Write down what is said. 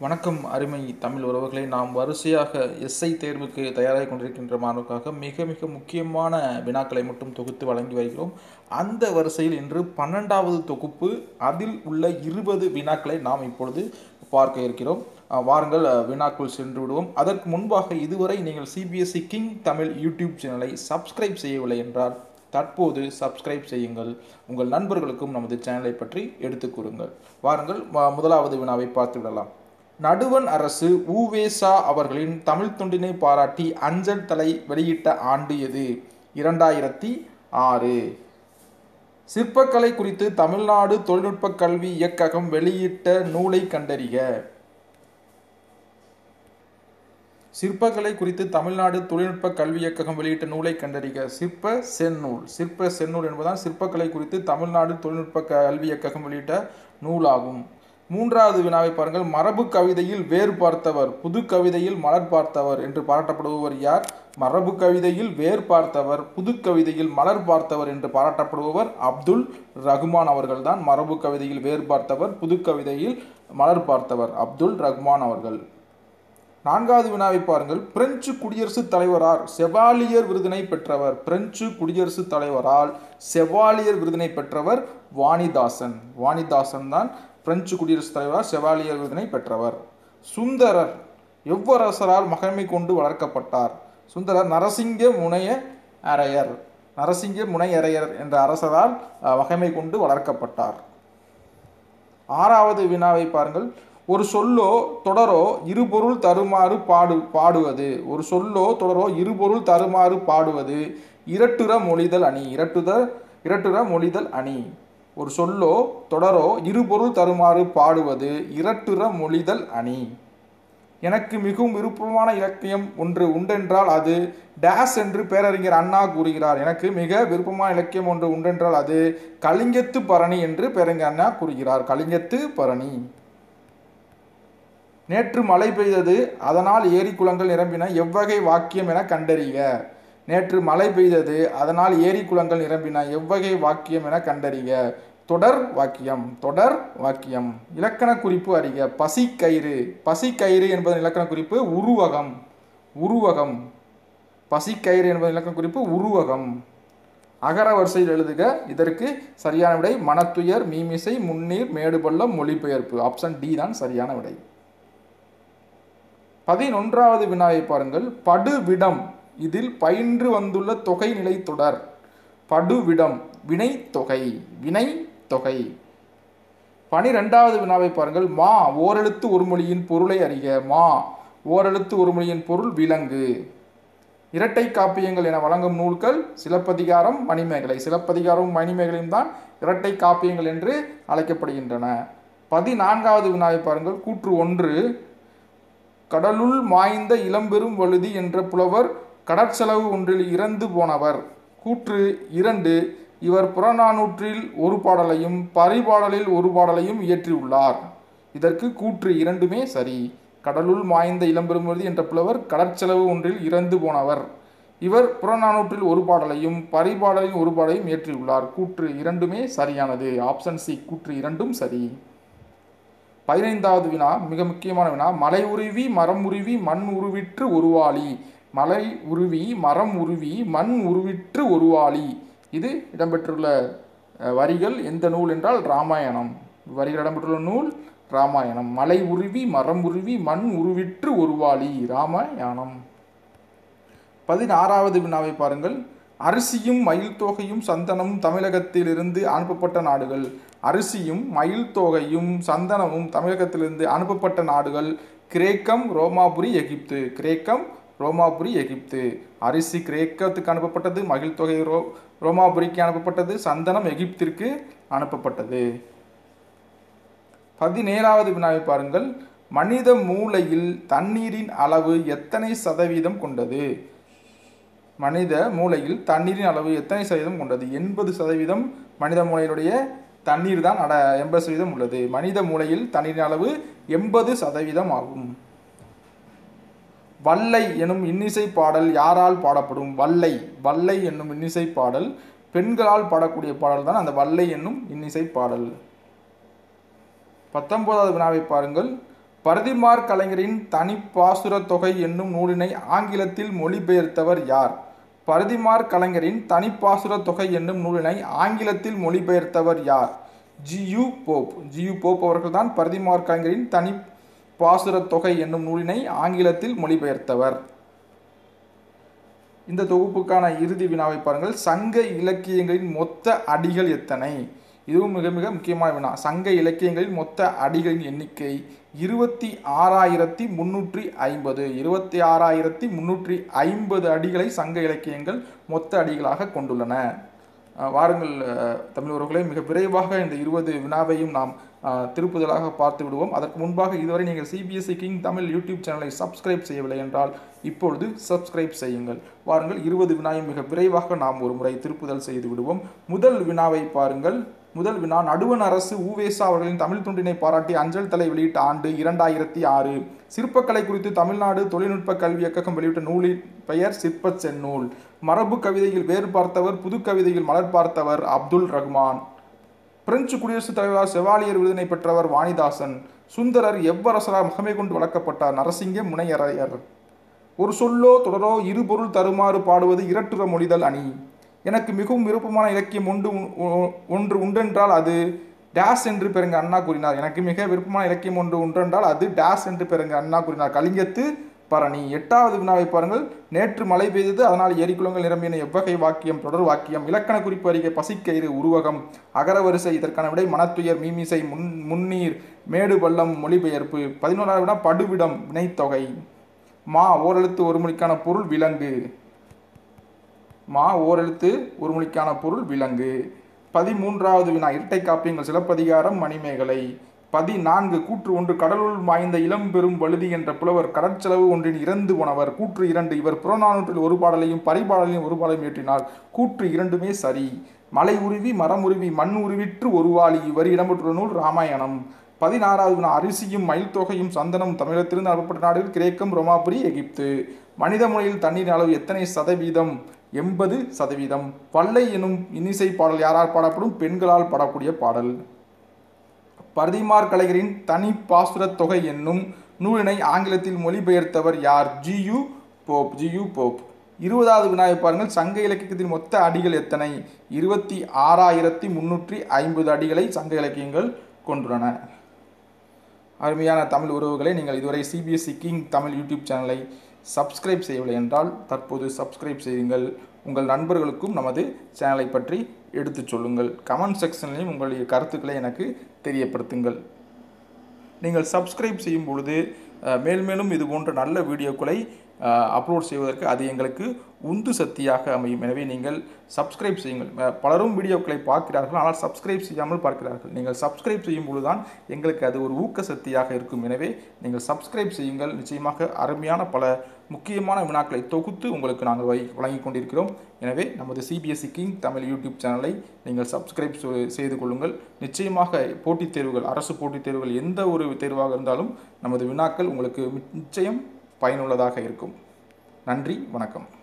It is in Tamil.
வணக்கம் அருமை தமிழ் உறவுகளை நாம் வரிசையாக எஸ்ஐ தேர்வுக்கு தயாராகி கொண்டிருக்கின்ற மாணவர்களுக்காக மிக மிக முக்கியமான வினாக்களை மட்டும் தொகுத்து வழங்கி வருகிறோம் அந்த வரிசையில் இன்று பன்னெண்டாவது தொகுப்பு அதில் உள்ள இருபது வினாக்களை நாம் இப்பொழுது பார்க்க இருக்கிறோம் அஹ் வாருங்கள் அஹ், வினாக்குள் சென்று விடுவோம் அதற்கு முன்பாக இதுவரை நீங்கள் சிபிஎஸ்இ கிங் தமிழ் யூடியூப் சேனலை சப்ஸ்கிரைப் செய்யவில்லை என்றால் தற்போது சப்ஸ்கிரைப் செய்யுங்கள் உங்கள் நண்பர்களுக்கும் நமது சேனலை பற்றி எடுத்துக் கூறுங்கள் வாருங்கள் ம- முதலாவது வினாவை பார்த்து விடலாம் நடுவன் அரசு உவேசா அவர்களின் தமிழ் தொண்டினை பாராட்டி அஞ்சல் தலை வெளியிட்ட ஆண்டு எது இரண்டாயிரத்தி ஆறு சிற்பக்கலை குறித்து தமிழ்நாடு தொழில்நுட்ப கல்வி இயக்ககம் வெளியிட்ட நூலை கண்டறிக சிற்பக்கலை குறித்து தமிழ்நாடு தொழில்நுட்ப கல்வி இயக்ககம் வெளியிட்ட நூலை கண்டறிக சிற்ப செந்நூல் சிற்ப செந்நூல் என்பதுதான் சிற்பக்கலை குறித்து தமிழ்நாடு தொழில்நுட்ப கல்வி இயக்ககம் வெளியிட்ட நூலாகும் மூன்றாவது வினாவை பாருங்கள் மரபு கவிதையில் வேர் பார்த்தவர் புது கவிதையில் மலர் பார்த்தவர் என்று பாராட்டப்படுபவர் யார் மரபு கவிதையில் வேர் பார்த்தவர் புது கவிதையில் மலர் பார்த்தவர் என்று பாராட்டப்படுபவர் அப்துல் ரஹ்மான் அவர்கள்தான் மரபு கவிதையில் வேர் பார்த்தவர் புது கவிதையில் மலர் பார்த்தவர் அப்துல் ரஹ்மான் அவர்கள் நான்காவது வினாவை பாருங்கள் பிரெஞ்சு குடியரசுத் தலைவரால் செவாலியர் விருதினை பெற்றவர் பிரெஞ்சு குடியரசுத் தலைவரால் செவாலியர் விருதினை பெற்றவர் வாணிதாசன் வாணிதாசன் தான் பிரெஞ்சு குடியரசுத் தலைவரால் செவாலியர் விருதினை பெற்றவர் சுந்தரர் எவ்வரசரால் மகமை கொண்டு வளர்க்கப்பட்டார் சுந்தரர் நரசிங்க முனைய அரையர் நரசிங்க முனையரையர் என்ற அரசரால் அஹ், மகமை கொண்டு வளர்க்கப்பட்டார் ஆறாவது வினாவை பாருங்கள் ஒரு சொல்லோ தொடரோ இருபொருள் தருமாறு பாடு பாடுவது ஒரு சொல்லோ தொடரோ இருபொருள் தருமாறு பாடுவது இரட்டுற மொழிதல் அணி இரட்டுத இரட்டுற மொழிதல் அணி ஒரு சொல்லோ தொடரோ இருபொருள் தருமாறு பாடுவது இரட்டுற மொழிதல் அணி எனக்கு மிகவும் விருப்பமான இலக்கியம் ஒன்று உண்டென்றால் அது டேஸ் என்று பேரறிஞர் அண்ணா கூறுகிறார் எனக்கு மிக விருப்பமான இலக்கியம் ஒன்று உண்டென்றால் அது கலிங்கத்து பரணி என்று பேரறிஞர் அண்ணா கூறுகிறார் கலிங்கத்து பரணி நேற்று மழை பெய்தது அதனால் ஏரி குளங்கள் நிரம்பின எவ்வகை வாக்கியம் என கண்டறிக நேற்று மழை பெய்தது அதனால் ஏரி குளங்கள் நிரம்பின எவ்வகை வாக்கியம் என கண்டறிக தொடர் வாக்கியம் தொடர் வாக்கியம் இலக்கண குறிப்பு அறிக பசி கயிறு பசி கயிறு என்பதன் இலக்கண குறிப்பு உருவகம் உருவகம் பசி கயிறு என்பதன் இலக்கண குறிப்பு உருவகம் அகர வரிசையில் எழுதுக இதற்கு சரியான விடை மனத்துயர் மீமிசை முன்னீர் மேடுபள்ளம் மொழிபெயர்ப்பு ஆப்ஷன் டி தான் சரியான விடை பதினொன்றாவது வினாவை பாருங்கள் படுவிடம் இதில் பயின்று வந்துள்ள தொகை நிலை தொடர் படுவிடம் வினை தொகை வினை தொகை பனிரெண்டாவது வினாவை பாருங்கள் மா ஓரெழுத்து ஒரு மொழியின் பொருளை அறிக மா ஓரெழுத்து ஒரு மொழியின் பொருள் விலங்கு இரட்டை காப்பியங்கள் என வழங்கும் நூல்கள் சிலப்பதிகாரம் மணிமேகலை சிலப்பதிகாரமும் மணிமேகலையும் தான் இரட்டை காப்பியங்கள் என்று அழைக்கப்படுகின்றன பதினான்காவது வினாவை பாருங்கள் கூற்று ஒன்று கடலுள் மாய்ந்த இளம்பெரும் வழுதி என்ற புலவர் கடற்செலவு ஒன்றில் இறந்து போனவர் கூற்று இரண்டு இவர் புறநானூற்றில் ஒரு பாடலையும் பரிபாடலில் ஒரு பாடலையும் இயற்றியுள்ளார் இதற்கு கூற்று இரண்டுமே சரி கடலுள் மாய்ந்த இளம்பெரும் வழுதி என்ற புலவர் கடற்செலவு ஒன்றில் இறந்து போனவர் இவர் புறநானூற்றில் ஒரு பாடலையும் பரிபாடலில் ஒரு பாடலையும் இயற்றியுள்ளார் கூற்று இரண்டுமே சரியானது ஆப்ஷன் சி கூற்று இரண்டும் சரி பதினைந்தாவது வினா மிக முக்கியமான வினா மலை உருவி மரம் உருவி மண் உருவிற்று ஒருவாளி மலை உருவி மரம் உருவி மண் உருவிற்று ஒருவாளி இது இடம்பெற்றுள்ள அஹ், வரிகள் எந்த நூல் என்றால் ராமாயணம் வரிகள் இடம்பெற்றுள்ள நூல் ராமாயணம் மலை உருவி மரம் உருவி மண் உருவிற்று ஒருவாளி ராமாயணம் பதினாறாவது வினாவை பாருங்கள் அரிசியும் மயில் தோகையும் சந்தனமும் தமிழகத்திலிருந்து அனுப்பப்பட்ட நாடுகள் அரிசியும் மயில் தோகையும் சந்தனமும் தமிழகத்திலிருந்து அனுப்பப்பட்ட நாடுகள் கிரேக்கம் ரோமாபுரி எகிப்து கிரேக்கம் ரோமாபுரி எகிப்து அரிசி கிரேக்கத்துக்கு அனுப்பப்பட்டது மயில் தொகை ரோ ரோமாபுரிக்கு அனுப்பப்பட்டது சந்தனம் எகிப்திற்கு அனுப்பப்பட்டது பதினேழாவது வினாவை பாருங்கள் மனித மூளையில் தண்ணீரின் அளவு எத்தனை சதவீதம் கொண்டது மனித மூளையில் தண்ணீரின் அளவு எத்தனை சதவீதம் கொண்டது எண்பது சதவீதம் மனித மூளையினுடைய தண்ணீர் தான் அட எண்பது சதவீதம் உள்ளது மனித மூளையில் தண்ணீரின் அளவு எண்பது சதவீதம் ஆகும் வல்லை எனும் இன்னிசை பாடல் யாரால் பாடப்படும் வல்லை வல்லை என்னும் இன்னிசை பாடல் பெண்களால் பாடக்கூடிய பாடல் தான் அந்த வல்லை என்னும் இன்னிசை பாடல் பத்தொன்பதாவது வினாவை பாருங்கள் பரதிமார் கலைஞரின் தனிப்பாசுர தொகை என்னும் நூலினை ஆங்கிலத்தில் மொழிபெயர்த்தவர் யார் பரதிமார் கலைஞரின் தனிப்பாசுர தொகை என்னும் நூலினை ஆங்கிலத்தில் மொழிபெயர்த்தவர் யார் ஜியு போப் ஜியு போப் அவர்கள்தான் பரதிமார் கலைஞரின் தனி பாசுர தொகை என்னும் நூலினை ஆங்கிலத்தில் மொழிபெயர்த்தவர் இந்த தொகுப்புக்கான இறுதி வினாவை பாருங்கள் சங்க இலக்கியங்களின் மொத்த அடிகள் எத்தனை இதுவும் மிக மிக முக்கியமான வினா சங்க இலக்கியங்களில் மொத்த அடிகளின் எண்ணிக்கை இருபத்தி ஆறாயிரத்தி முன்னூற்றி ஐம்பது இருபத்தி ஆறாயிரத்தி முன்னூற்றி ஐம்பது அடிகளை சங்க இலக்கியங்கள் மொத்த அடிகளாக கொண்டுள்ளன அஹ் வாருங்கள் அஹ், தமிழ் உறவுகளே மிக விரைவாக இந்த இருபது வினாவையும் நாம் அஹ், திருப்புதலாக பார்த்து விடுவோம் அதற்கு முன்பாக இதுவரை நீங்கள் சிபிஎஸ்சி கிங் தமிழ் யூடியூப் சேனலை சப்ஸ்கிரைப் செய்யவில்லை என்றால் இப்பொழுது சப்ஸ்கிரைப் செய்யுங்கள் வாருங்கள் இருபது வினாயும் மிக விரைவாக நாம் ஒரு முறை திருப்புதல் செய்து விடுவோம் முதல் வினாவை பாருங்கள் முதல் வினா நடுவண் அரசு ஊவேசா அவர்களின் தமிழ் துண்டினை பாராட்டி அஞ்சல் தலை வெளியிட்ட ஆண்டு இரண்டாயிரத்தி ஆறு சிற்பக்கலை குறித்து தமிழ்நாடு தொழில்நுட்ப கல்வி இயக்ககம் வெளியிட்ட நூலின் பெயர் சிற்ப செந்நூல் மரபு கவிதையில் வேறு பார்த்தவர் புது கவிதையில் மலர் பார்த்தவர் அப்துல் ரஹ்மான் பிரெஞ்சு குடியரசுத் தலைவரால் செவாலியர் விருதினை பெற்றவர் வாணிதாசன் சுந்தரர் எவ்வரசரால் மகமை கொண்டு வளர்க்கப்பட்டார் நரசிங்க முனையரையர் ஒரு சொல்லோ தொடரோ இரு பொருள் தருமாறு பாடுவது இரட்டுற மொழிதல் அணி எனக்கு மிகவும் விருப்பமான இலக்கியம் ஒன்று உ- உ- ஒன்று உண்டென்றால் அது டேஸ் என்று பெருங்க அண்ணா கூறினார் எனக்கு மிக விருப்பமான இலக்கியம் ஒன்று உண்டென்றால் அது டேஸ் என்று பெருங்க அண்ணா கூறினார் கலிங்கத்து பரணி எட்டாவது வினாவை பாருங்கள் நேற்று மழை பெய்தது அதனால் எரிக்குளங்கள் நிரம்பின எவ்வகை வாக்கியம் தொடர் வாக்கியம் இலக்கண குறிப்பு அறிக்கை பசிக்கயிறு உருவகம் அகரவரிசை இதற்கான விடை மனத்துயர் மீமிசை முன் முன்னீர் மேடு பள்ளம் மொழிபெயர்ப்பு பதினோராவது வினா படுவிடம் வினைத்தொகை மா ஓரெழுத்து ஒரு மொழிக்கான பொருள் விலங்கு மா ஓரெழுத்து ஒரு மொழிக்கான பொருள் விலங்கு பதிமூன்றாவது வினா இரட்டை காப்பியங்கள் சிலப்பதிகாரம் மணிமேகலை பதினான்கு கூற்று ஒன்று கடலுள் மாய்ந்த இளம் பெரும் வழுதி என்ற புலவர் கடற்செலவு ஒன்றின் இறந்து போனவர் கூற்று இரண்டு இவர் புறநானூற்றில் ஒரு பாடலையும் பரிபாடலையும் ஒரு பாடலையும் ஏற்றினார் கூற்று இரண்டுமே சரி மலை உருவி மரம் உருவி மண் உருவிற்று ஒருவாளி இவர் இடம்பெற்றுள்ள நூல் ராமாயணம் பதினாறாவது வினா அரிசியும் மயில் தொகையும் சந்தனம் தமிழகத்திலிருந்து அனுப்பப்பட்ட நாடுகள் கிரேக்கம் ரோமாபுரி எகிப்து மனித முறையில் தண்ணீர் அளவு எத்தனை சதவீதம் எண்பது சதவீதம் பல்லை எனும் இன்னிசை பாடல் யாரால் பாடப்படும் பெண்களால் பாடக்கூடிய பாடல் பரதிமார் கலைஞரின் தனி பாசுரத் தொகை என்னும் நூலினை ஆங்கிலத்தில் மொழிபெயர்த்தவர் யார் ஜியு போப் ஜியு போப் இருபதாவது வினாவை பாருங்கள் சங்க இலக்கியத்தின் மொத்த அடிகள் எத்தனை இருபத்தி ஆறாயிரத்தி முன்னூற்றி ஐம்பது அடிகளை சங்க இலக்கியங்கள் கொண்டுள்ளன அருமையான தமிழ் உறவுகளை நீங்கள் இதுவரை சிபிஎஸ்சி கிங் தமிழ் யூடியூப் சேனலை சப்ஸ்கிரைப் செய்யவில்லை என்றால் தற்போது சப்ஸ்கிரைப் செய்யுங்கள் உங்கள் நண்பர்களுக்கும் நமது சேனலை பற்றி எடுத்துச் சொல்லுங்கள் கமெண்ட் செக்ஷன்லையும் உங்களுடைய கருத்துக்களை எனக்கு தெரியப்படுத்துங்கள் நீங்கள் சப்ஸ்கிரைப் செய்யும் பொழுது அஹ், மேல் மேலும் இது போன்ற நல்ல வீடியோக்களை அப்லோட் செய்வதற்கு அது எங்களுக்கு உந்து சக்தியாக அமையும் எனவே நீங்கள் சப்ஸ்கிரைப் செய்யுங்கள் அஹ், பலரும் வீடியோக்களை பார்க்கிறார்கள் ஆனால் சப்ஸ்கிரைப் செய்யாமல் பார்க்கிறார்கள் நீங்கள் சப்ஸ்கிரைப் செய்யும் பொழுதுதான் எங்களுக்கு அது ஒரு ஊக்க சக்தியாக இருக்கும் எனவே நீங்கள் சப்ஸ்கிரைப் செய்யுங்கள் நிச்சயமாக அருமையான பல முக்கியமான வினாக்களை தொகுத்து உங்களுக்கு நாங்கள் வை வழங்கிக் கொண்டிருக்கிறோம் எனவே நமது சிபிஎஸ்சி கிங் தமிழ் யூடியூப் சேனலை நீங்கள் சப்ஸ்கிரைப் செ- செய்து கொள்ளுங்கள் நிச்சயமாக போட்டித் தேர்வுகள் அரசு போட்டித் தேர்வுகள் எந்த ஒரு தேர்வாக இருந்தாலும் நமது வினாக்கள் உங்களுக்கு நிச்சயம் பயனுள்ளதாக இருக்கும் நன்றி வணக்கம்